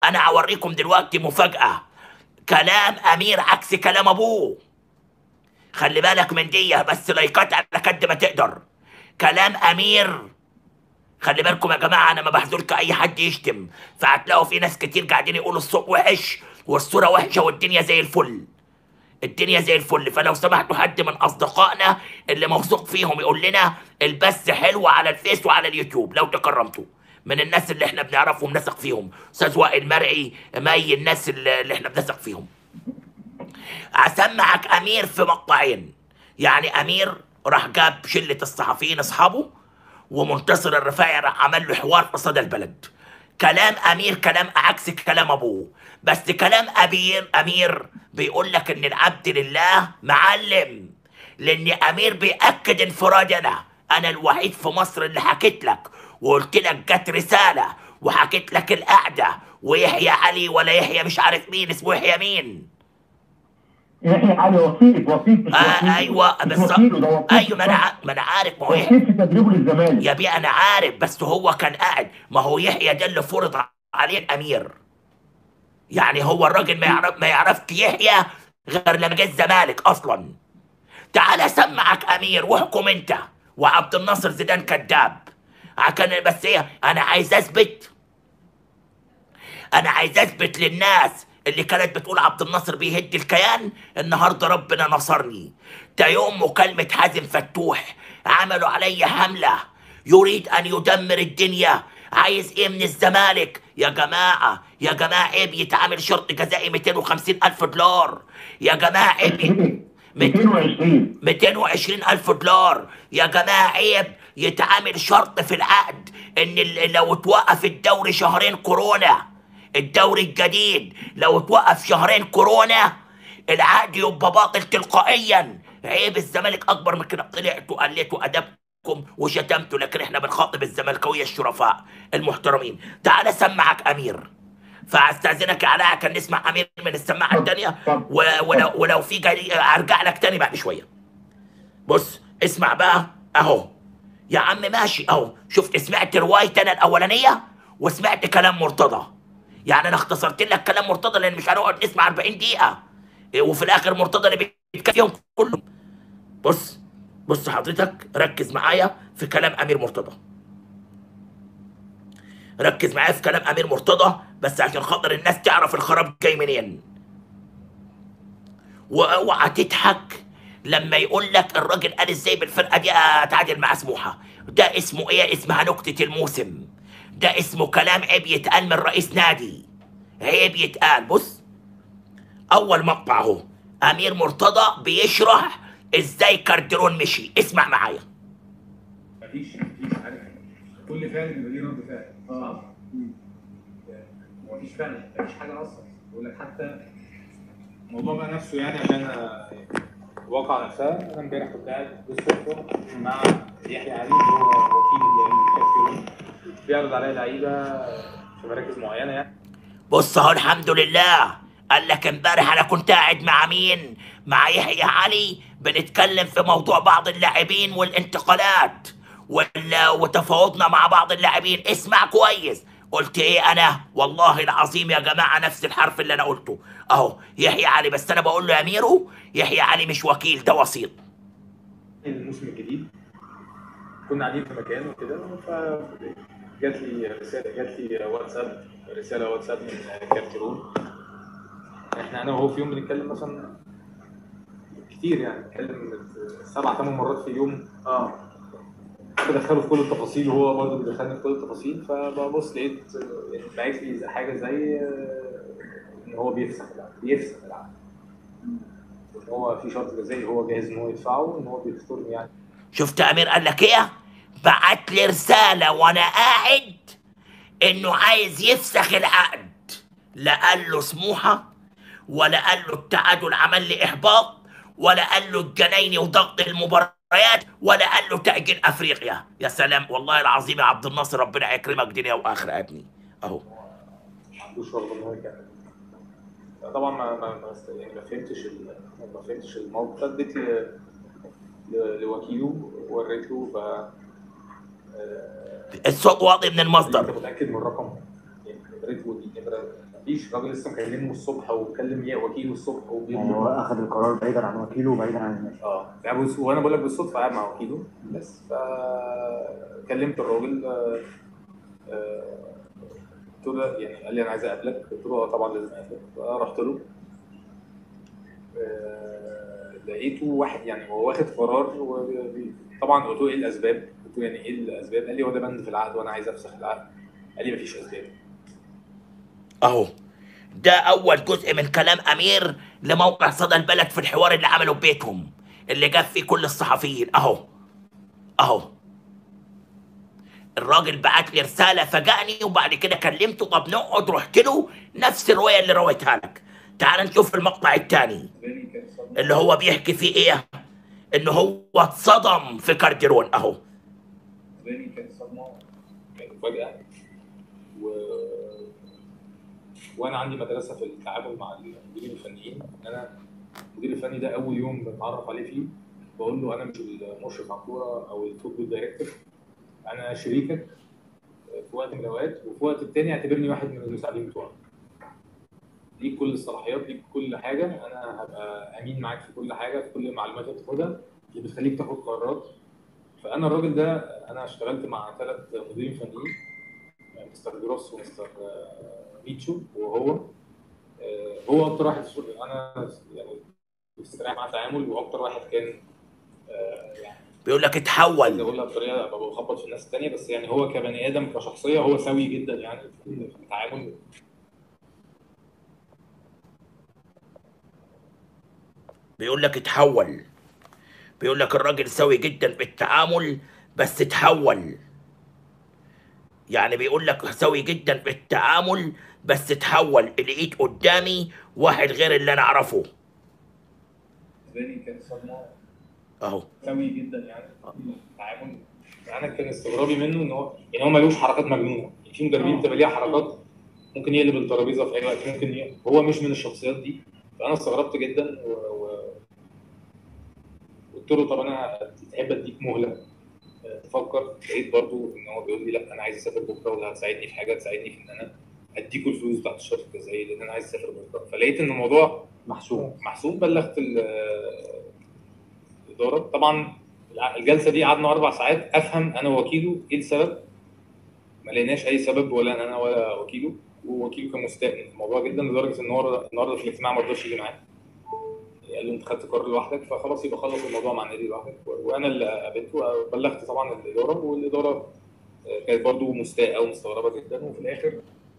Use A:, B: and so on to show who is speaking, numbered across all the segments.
A: انا هوريكم دلوقتي مفاجاه كلام امير عكس كلام ابوه خلي بالك من دي بس لايكات على قد ما تقدر كلام امير خلي بالكم يا جماعه انا ما بحذرك اي حد يشتم فهتلاقوا في ناس كتير قاعدين يقولوا الصوت وحش والصوره وحشه والدنيا زي الفل الدنيا زي الفل فلو سمحتوا حد من اصدقائنا اللي موثوق فيهم يقول لنا البث حلو على الفيس وعلى اليوتيوب لو تكرمتوا من الناس اللي احنا بنعرفهم نثق فيهم استاذ وائل مرعي مي الناس اللي اللي احنا بنثق فيهم اسمعك امير في مقطعين يعني امير راح جاب شله الصحفيين اصحابه ومنتصر الرفاعي راح عمل له حوار في صدى البلد كلام امير كلام عكس كلام ابوه بس كلام امير امير بيقول لك ان العبد لله معلم لان امير بياكد انفرادي انا انا الوحيد في مصر اللي حكيت لك وقلت لك جت رساله وحكيت لك القعده ويحيى علي ولا يحيى مش عارف مين اسمه يحيى مين
B: يحيى علي وسيط وسيط مش
A: آه
B: وكيل.
A: ايوه
B: مش
A: بالظبط
B: وكيله، ده وسيط
A: ايوه ما انا ع- ما انا عارف ما هو يحيى
B: وسيط في تدريبه للزمالك
A: يا بيه انا عارف بس هو كان قاعد ما هو يحيى ده اللي فرض عليه الامير يعني هو الراجل ما يعرف ما يعرفش يحيى غير لما جه الزمالك اصلا تعال اسمعك امير واحكم انت وعبد الناصر زيدان كذاب عشان بس ايه انا عايز اثبت انا عايز اثبت للناس اللي كانت بتقول عبد الناصر بيهد الكيان النهارده ربنا نصرني ده يوم مكالمة حازم فتوح عملوا علي حملة يريد ان يدمر الدنيا عايز ايه من الزمالك يا جماعة يا جماعة عيب يتعامل شرط جزائي 250 الف دولار يا جماعة عيب ي- مت-
B: 220
A: 220 ألف دولار يا جماعة عيب يتعامل شرط في العقد إن ال- لو توقف الدوري شهرين كورونا الدوري الجديد لو توقف شهرين كورونا العقد يبقى باطل تلقائيا عيب الزمالك أكبر من كده طلعتوا قلتوا أدبكم وشتمتوا لكن إحنا بنخاطب الزملكاوية الشرفاء المحترمين تعال سمعك أمير فاستاذنك يا علاء كان نسمع امير من السماعه
B: طب-
A: الثانيه
B: طب.
A: ولو ولو في جري ارجع لك تاني بعد شويه بص اسمع بقى اهو يا عم ماشي اهو شفت سمعت روايتي انا الاولانيه وسمعت كلام مرتضى يعني انا اختصرت لك كلام مرتضى لان مش هنقعد نسمع 40 دقيقه إيه، وفي الاخر مرتضى اللي بيتكلم فيهم كلهم بص بص حضرتك ركز معايا في كلام امير مرتضى ركز معايا في كلام امير مرتضى بس عشان خاطر الناس تعرف الخراب جاي منين واوعى تضحك لما يقول لك الراجل قال ازاي بالفرقه دي اتعادل مع سموحه ده اسمه ايه اسمها نكته الموسم ده اسمه كلام عيب يتقال من رئيس نادي عيب يتقال بص اول مقطع اهو امير مرتضى بيشرح ازاي كاردرون مشي اسمع معايا
C: مفيش مفيش حاجه كل فعل بيبقى ليه رد فعل اه مفيش فعل مفيش حاجه اصلا بقول لك حتى الموضوع بقى نفسه يعني عشان آه، الواقع نفسها انا امبارح كنت قاعد بالصدفه مع يحيى علي اللي هو وكيل الكافيون بيعرض عليا لعيبه في مراكز معينه يعني
A: بص اهو الحمد لله قال لك امبارح انا كنت قاعد مع مين مع يحيى علي بنتكلم في موضوع بعض اللاعبين والانتقالات وال- وتفاوضنا مع بعض اللاعبين اسمع كويس قلت ايه انا والله العظيم يا جماعه نفس الحرف اللي انا قلته اهو يحيى علي بس انا بقول له يا ميرو يحيى علي مش وكيل ده وسيط
C: الموسم الجديد كنا قاعدين في مكان وكده فجات لي رساله جات لي واتساب رساله واتساب من كارتيرون احنا انا وهو في يوم بنتكلم مثلا كتير يعني بنتكلم سبع ثمان مرات في اليوم اه بدخله في كل التفاصيل وهو برضه بيدخلني في كل التفاصيل فببص لقيت يعني باعت لي حاجه زي آه، ان هو بيفسخ العقد بيفسخ العقد ان هو في شرط جزائي هو جاهز ان هو يدفعه وان هو بيختارني يعني
A: شفت امير قال لك ايه بعت لي رساله وانا قاعد انه عايز يفسخ العقد لا قال له سموحه ولا قال له التعادل عمل لي احباط ولا قال له الجنايني وضغط المباريات ولا قال له تاجيل افريقيا يا سلام والله العظيم يا عبد الناصر ربنا يكرمك دنيا واخره يا ابني اهو
C: ما عندوش رغبه ان هو يكمل طبعا ما ما ما, است- يعني ما فهمتش ال- ما فهمتش الموقف اديت ل- ل- لوكيله وريت له ف آه،
A: الصوت واطي من
C: انت
A: المصدر
C: متاكد من الرقم يعني نمرته ودي نمره مفيش راجل لسه مكلمه الصبح وكلم يا وكيله الصبح
B: يعني هو
C: وبيطلب
B: اخذ القرار بعيدا عن وكيله وبعيدا عن الناس
C: اه يعني بص وانا بقول لك بالصدفه قاعد مع وكيله بس فكلمت الراجل آه، آه، قلت له يعني قال لي انا عايز اقابلك قلت له اه طبعا لازم اقابلك فرحت له آه، لقيته واحد يعني هو واخد قرار وبي- طبعا قلت له ايه الاسباب؟ قلت له يعني ايه الاسباب؟ قال لي هو ده بند في العقد وانا عايز افسخ العقد قال لي مفيش اسباب
A: اهو ده اول جزء من كلام امير لموقع صدى البلد في الحوار اللي عمله ببيتهم اللي جاب فيه كل الصحفيين اهو اهو الراجل بعت لي رساله فاجأني وبعد كده كلمته طب نقعد رحت له نفس الروايه اللي رويتها لك تعال نشوف المقطع الثاني اللي هو بيحكي فيه ايه ان هو اتصدم في كارديرون اهو
C: بالنسبه لي كانت صدمه كانت مفاجاه و... وانا عندي مدرسه في التعامل مع المديرين الفنيين انا المدير الفني ده اول يوم بتعرف عليه فيه بقول له انا مش المشرف على الكوره او الفوتبول دايركتور انا شريكك في وقت من الاوقات وفي وقت التاني اعتبرني واحد من المساعدين بتوعك ليك كل الصلاحيات ليك كل حاجه انا هبقى امين معاك في كل حاجه في كل المعلومات اللي بتاخدها اللي بتخليك تاخد قرارات فانا الراجل ده انا اشتغلت مع ثلاث مديرين فنيين مستر جروس ومستر آه، ميتشو وهو آه، هو اكتر واحد انا يعني استريح مع التعامل واكتر واحد كان آه، يعني
A: بيقول لك
C: عايز
A: اتحول
C: اقولها بطريقه ابقى بخبط في الناس الثانيه بس يعني هو كبني ادم كشخصيه هو سوي جدا يعني في في التعامل
A: بيقول لك اتحول بيقول لك الراجل سوي جدا بالتعامل بس اتحول يعني بيقول لك سوي جدا بالتعامل بس اتحول لقيت قدامي واحد غير اللي انا اعرفه
C: بالنسبه لي كان صدمه
A: اهو
C: سوي جدا يعني في التعامل انا كان استغرابي منه ان هو يعني هو ملوش حركات مجنونه يعني في مدربين بتبقى ليها حركات ممكن يقلب الترابيزه في اي وقت ممكن ي... هو مش من الشخصيات دي فانا استغربت جدا و... و... قلت له طب انا تحب اديك مهله آه، تفكر لقيت برضو ان هو بيقول لي لا انا عايز اسافر بكره ولا هتساعدني في حاجه تساعدني في ان انا اديكوا الفلوس بتاعت الشرط الجزائي لان انا عايز اسافر بكره فلقيت ان الموضوع
B: محسوب
C: محسوب بلغت ال- الاداره طبعا الع- الجلسه دي قعدنا اربع ساعات افهم انا ووكيله ايه السبب ما لقيناش اي سبب ولا انا ولا وكيله ووكيله كان مستاء من الموضوع جدا لدرجه ان هو النهارده في الاجتماع ما رضاش يجي معانا قال له انت خدت قرار لوحدك فخلاص يبقى خلص الموضوع مع النادي لوحدك و- وانا اللي قابلته بلغت طبعا الاداره والاداره آه، كانت برضو مستاءه ومستغربه جدا وفي الاخر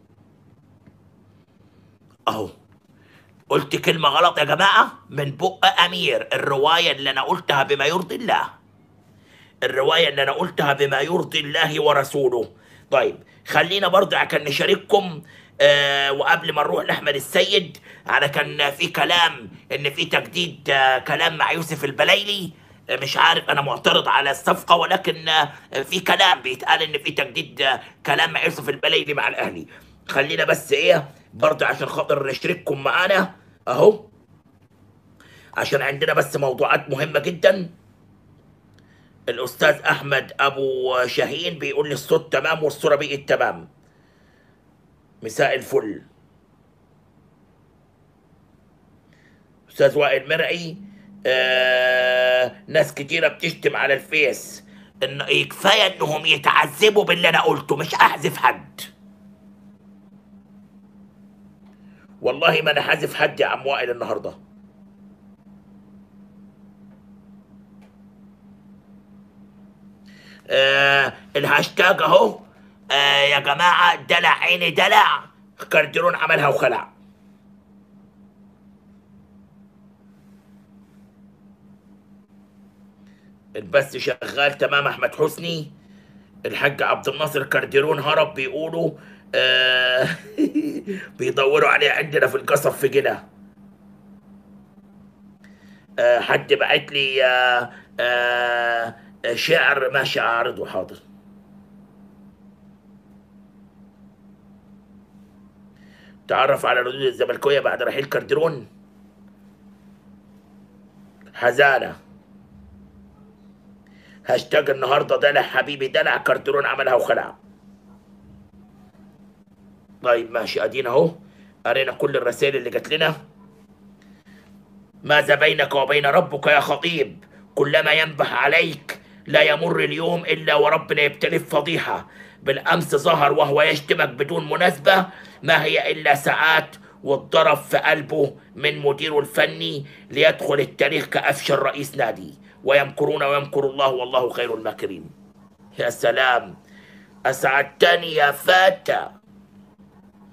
A: اهو قلت كلمة غلط يا جماعة من بق أمير الرواية اللي أنا قلتها بما يرضي الله الرواية اللي أنا قلتها بما يرضي الله ورسوله طيب خلينا برضه عشان نشارككم آه وقبل ما نروح لأحمد السيد على كان في كلام إن في تجديد آه كلام مع يوسف البلايلي آه، مش عارف أنا معترض على الصفقة ولكن آه في كلام بيتقال إن في تجديد آه كلام مع يوسف البلايلي مع الأهلي خلينا بس إيه برضه عشان خاطر نشارككم معانا أهو عشان عندنا بس موضوعات مهمة جدا الأستاذ أحمد أبو شاهين بيقول لي الصوت تمام والصورة بقت تمام مساء الفل أستاذ وائل مرعي آه ناس كتيرة بتشتم على الفيس إن كفاية إنهم يتعذبوا باللي أنا قلته مش أحذف حد والله ما أنا حازف حد يا عم وائل النهارده آه الهاشتاج اهو آه يا جماعة دلع عيني دلع كارديرون عملها وخلع البث شغال تمام احمد حسني الحاج عبد الناصر كارديرون هرب بيقولوا آه بيدوروا عليه عندنا في القصب في جنة آه حد بعت لي آه آه شعر ماشي اعرضه حاضر تعرف على ردود الزملكاويه بعد رحيل كارديرون حزانه هاشتاج النهارده دلع حبيبي دلع كارديرون عملها وخلع طيب ماشي ادينا اهو قرينا كل الرسائل اللي جات لنا ماذا بينك وبين ربك يا خطيب كلما ينبح عليك لا يمر اليوم الا وربنا يبتلي بفضيحه بالامس ظهر وهو يشتمك بدون مناسبه ما هي الا ساعات واتضرب في قلبه من مديره الفني ليدخل التاريخ كافشل رئيس نادي ويمكرون ويمكر الله والله خير الماكرين يا سلام اسعدتني يا فتى